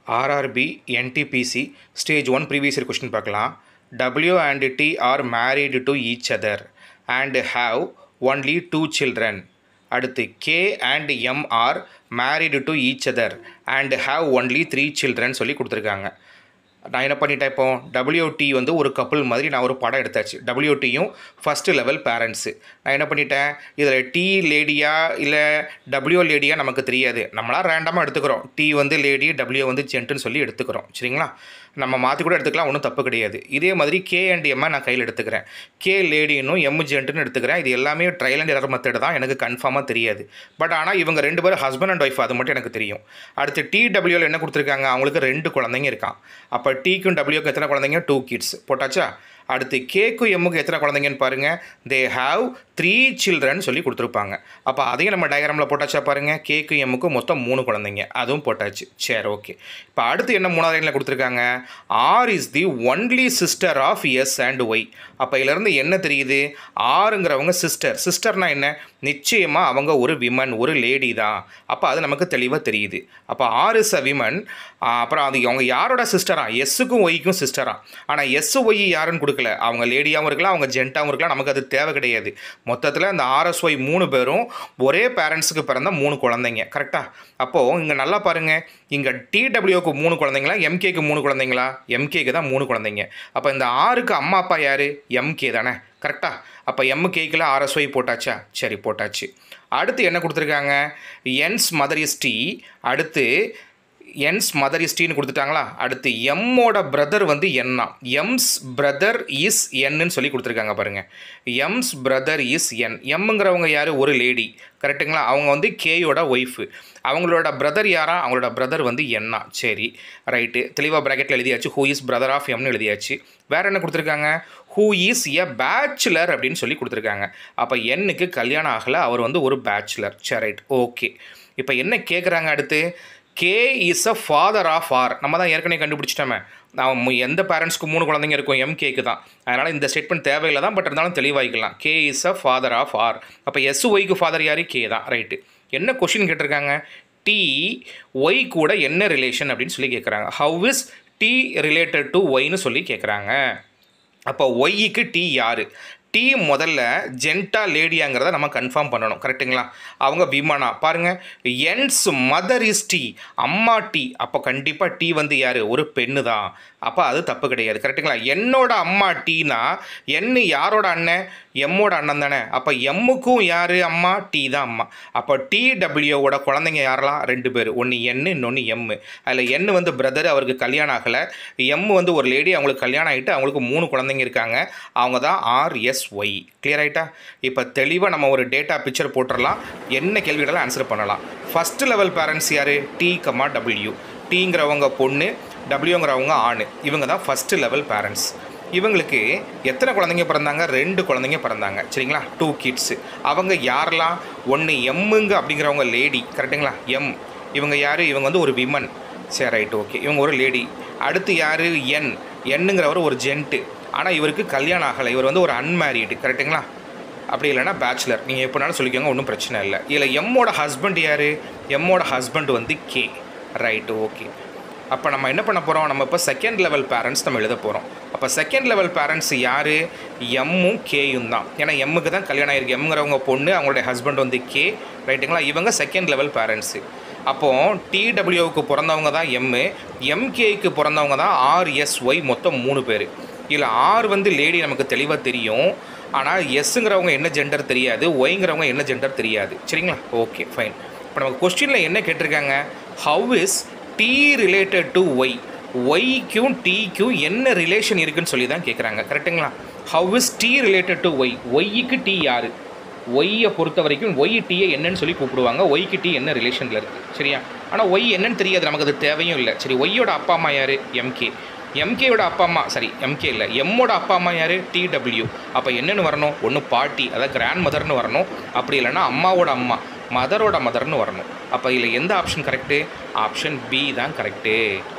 RRB NTPC stage one previous year question பார்க்கலாம் W and T are married to each other and have only two children அடுத்து K and M are married to each other and have only three children சொல்லி கொடுத்துருக்காங்க நான் என்ன பண்ணிட்டேன் இப்போ WD வந்து ஒரு கப்புள் மாதிரி நான் ஒரு படம் எடுத்தாச்சு டபிள்யூடியும் ஃபஸ்ட்டு லெவல் பேரண்ட்ஸு நான் என்ன பண்ணிட்டேன் இதில் டி லேடியா இல்லை டபிள்யூ லேடியா நமக்கு தெரியாது நம்மளாம் ரேண்டமாக எடுத்துக்கிறோம் டி வந்து லேடி டபிள்யூ வந்து ஜென்ட்டுன்னு சொல்லி எடுத்துக்கிறோம் சரிங்களா நம்ம மாற்றி கூட எடுத்துக்கலாம் ஒன்றும் தப்பு கிடையாது இதே மாதிரி கே அண்ட் எம்மை நான் கையில் எடுத்துக்கிறேன் கே லேடினும் எம் ஜென்ட்டுன்னு எடுத்துக்கிறேன் இது எல்லாமே ட்ரையல் அண்ட் எரர் மெத்தட் தான் எனக்கு கன்ஃபார்மாக தெரியாது பட் ஆனால் இவங்க ரெண்டு பேரும் ஹஸ்பண்ட் அண்ட் ஒய்ஃப் அது மட்டும் எனக்கு தெரியும் அடுத்து டி டபிள்யூவில் என்ன கொடுத்துருக்காங்க அவங்களுக்கு ரெண்டு குழந்தைங்க இருக்கான் அப்போ டிக்கும் டபிள்யூக்கும் எத்தனை குழந்தைங்க டூ கிட்ஸ் போட்டாச்சா அடுத்து கேக்கும் எம்முக்கு எத்தனை குழந்தைங்கன்னு பாருங்கள் தே ஹாவ் த்ரீ சில்ட்ரன் சொல்லி கொடுத்துருப்பாங்க அப்போ அதையும் நம்ம டயக்ராமில் போட்டாச்சா பாருங்கள் கேக்கும் எம்முக்கும் மொத்தம் மூணு குழந்தைங்க அதுவும் போட்டாச்சு சரி ஓகே இப்போ அடுத்து என்ன மூணாவது லைனில் கொடுத்துருக்காங்க R is the only sister of S and Y அப்போ இதிலேருந்து என்ன தெரியுது ஆறுங்கிறவங்க சிஸ்டர் சிஸ்டர்னா என்ன நிச்சயமாக அவங்க ஒரு விமன் ஒரு லேடி தான் அப்போ அது நமக்கு தெளிவாக தெரியுது அப்போ ஆர் இஸ் அ விமன் அப்புறம் அது அவங்க யாரோட சிஸ்டரா எஸ்ஸுக்கும் ஒய்க்கும் சிஸ்டரா ஆனால் எஸ் ஒய் யாருன்னு கொடுக்கல அவங்க லேடியாகவும் இருக்கலாம் அவங்க ஜென்ட்டாகவும் இருக்கலாம் நமக்கு அது தேவை கிடையாது மொத்தத்தில் அந்த ஆர்எஸ்ஒய் மூணு பேரும் ஒரே பேரண்ட்ஸுக்கு பிறந்த மூணு குழந்தைங்க கரெக்டாக அப்போது இங்கே நல்லா பாருங்கள் இங்கே டிடபிள்யூக்கு மூணு குழந்தைங்களா எம்கேக்கு மூணு குழந்தைங்களா எம்கேக்கு தான் மூணு குழந்தைங்க அப்போ இந்த ஆறுக்கு அம்மா அப்பா யார் எம்கே தானே கரெக்டாக அப்போ எம்கேக்கில் ஆர்எஸ்ஒய் போட்டாச்சா சரி போட்டாச்சு அடுத்து என்ன கொடுத்துருக்காங்க என்ஸ் மதர் இஸ் டி அடுத்து என்ஸ் மதர் இஸ் டீன்னு கொடுத்துட்டாங்களா அடுத்து எம்மோட பிரதர் வந்து என்னா எம்ஸ் பிரதர் இஸ் என்னு சொல்லி கொடுத்துருக்காங்க பாருங்கள் எம்ஸ் பிரதர் இஸ் என் எம்ங்கிறவங்க யார் ஒரு லேடி கரெக்டுங்களா அவங்க வந்து கேயோட ஒய்ஃபு அவங்களோட பிரதர் யாரா அவங்களோட பிரதர் வந்து என்னா சரி ரைட்டு தெளிவாக ப்ராக்கெட்டில் எழுதியாச்சு ஹூ இஸ் பிரதர் ஆஃப் எம்னு எழுதியாச்சு வேறு என்ன கொடுத்துருக்காங்க ஹூ இஸ் எ பேச்சுலர் அப்படின்னு சொல்லி கொடுத்துருக்காங்க அப்போ எண்ணுக்கு கல்யாணம் ஆகலை அவர் வந்து ஒரு பேச்சுலர் சரி ரைட் ஓகே இப்போ என்ன கேட்குறாங்க அடுத்து K is a father of R நம்ம தான் ஏற்கனவே கண்டுபிடிச்சிட்டோமே நான் எந்த பேரண்ட்ஸ்க்கு மூணு குழந்தைங்க இருக்கும் எம் கேக்கு தான் அதனால் இந்த ஸ்டேட்மெண்ட் தேவையில்லை தான் பட் இருந்தாலும் தெளிவாகிக்கலாம் K is a father of R அப்போ எஸ் ஒய்க்கு ஃபாதர் யார் கே தான் ரைட்டு என்ன கொஷின் கேட்டிருக்காங்க டி ஒய் கூட என்ன ரிலேஷன் அப்படின்னு சொல்லி கேட்குறாங்க how is T related to ஒய்னு சொல்லி கேட்குறாங்க அப்போ ஒய்க்கு டி யார் டி முதல்ல ஜென்டா லேடியாங்கிறத நம்ம கன்ஃபார்ம் பண்ணணும் கரெக்டுங்களா அவங்க விமனா பாருங்கள் என்ஸ் மதர் இஸ் டி அம்மா டி அப்போ கண்டிப்பாக டி வந்து யார் ஒரு பெண்ணு தான் அப்போ அது தப்பு கிடையாது கரெக்டுங்களா என்னோட அம்மா டீனா என்ன யாரோட அண்ணன் எம்மோட அண்ணன் தானே அப்போ எம்முக்கும் யார் அம்மா டி தான் அம்மா அப்போ டி டபிள்யூவோட குழந்தைங்க யாரெல்லாம் ரெண்டு பேர் ஒன்று என்னு இன்னொன்று எம்மு அதில் என்னு வந்து பிரதர் அவருக்கு கல்யாணம் ஆகலை எம்மு வந்து ஒரு லேடி அவங்களுக்கு கல்யாணம் ஆகிட்டு அவங்களுக்கு மூணு குழந்தைங்க இருக்காங்க அவங்க தான் ஆர்எஸ் ஒய் கிளியர் ஆகிட்டா இப்போ தெளிவாக நம்ம ஒரு டேட்டா பிக்சர் போட்டுடலாம் என்ன கேள்விகளெல்லாம் ஆன்சர் பண்ணலாம் ஃபஸ்ட்டு லெவல் பேரண்ட்ஸ் யார் டி கமா டபிள்யூ டீங்கிறவங்க பொண்ணு டபிள்யூங்கிறவங்க ஆண் இவங்க தான் ஃபஸ்ட்டு லெவல் பேரண்ட்ஸ் இவங்களுக்கு எத்தனை குழந்தைங்க பிறந்தாங்க ரெண்டு குழந்தைங்க பிறந்தாங்க சரிங்களா டூ கிட்ஸு அவங்க யாரெல்லாம் ஒன்று எம்முங்க அப்படிங்கிறவங்க லேடி கரெக்டுங்களா எம் இவங்க யார் இவங்க வந்து ஒரு விமன் சரி ரைட் ஓகே இவங்க ஒரு லேடி அடுத்து யார் என் என்னங்கிறவர் ஒரு ஜென்ட்டு ஆனால் இவருக்கு கல்யாணம் ஆகலை இவர் வந்து ஒரு அன்மேரீடு கரெக்டுங்களா அப்படி இல்லைனா பேச்சுலர் நீங்கள் எப்படினாலும் சொல்லிக்கோங்க ஒன்றும் பிரச்சனை இல்லை இதில் எம்மோட ஹஸ்பண்ட் யார் எம்மோட ஹஸ்பண்ட் வந்து கே ரைட்டு ஓகே அப்போ நம்ம என்ன பண்ண போகிறோம் நம்ம இப்போ செகண்ட் லெவல் பேரண்ட்ஸ் நம்ம எழுத போகிறோம் அப்போ செகண்ட் லெவல் பேரண்ட்ஸ் யார் எம்மும் கேயும் தான் ஏன்னா எம்முக்கு தான் கல்யாணம் ஆயிருக்கு எம்ங்கிறவங்க பொண்ணு அவங்களுடைய ஹஸ்பண்ட் வந்து கே ரைட்டுங்களா இவங்க செகண்ட் லெவல் பேரண்ட்ஸு அப்போது டிடபிள்யூவுக்கு பிறந்தவங்க தான் எம்மு எம்கேக்கு பிறந்தவங்க தான் ஆர்எஸ்ஒய் மொத்தம் மூணு பேர் இதில் ஆர் வந்து லேடி நமக்கு தெளிவாக தெரியும் ஆனால் எஸ்ஸுங்கிறவங்க என்ன ஜெண்டர் தெரியாது ஒய்ங்கிறவங்க என்ன ஜெண்டர் தெரியாது சரிங்களா ஓகே ஃபைன் இப்போ நமக்கு கொஸ்டினில் என்ன கேட்டிருக்காங்க how is T related to Y ஒய்க்கும் டிக்கும் என்ன ரிலேஷன் இருக்குன்னு சொல்லி தான் கேட்குறாங்க கரெக்டுங்களா how is T related to Y ஒய்க்கு டி யார் ஒய்யை பொறுத்த வரைக்கும் ஒய் டீயை என்னன்னு சொல்லி கூப்பிடுவாங்க ஒய்க்கு டி என்ன ரிலேஷனில் இருக்குது சரியா ஆனால் ஒய் என்னன்னு தெரியாது நமக்கு அது தேவையும் இல்லை சரி ஒய்யோட அப்பா அம்மா யார் எம்கே எம்கேயோட அப்பா அம்மா சாரி எம்கே இல்லை எம்மோட அப்பா அம்மா யார் டிடபிள்யூ அப்போ என்னென்னு வரணும் ஒன்று பாட்டி அதாவது கிராண்ட் மதர்னு வரணும் அப்படி இல்லைன்னா அம்மாவோட அம்மா மதரோட மதர்னு வரணும் அப்போ இதில் எந்த ஆப்ஷன் கரெக்டு ஆப்ஷன் பி தான் கரெக்டு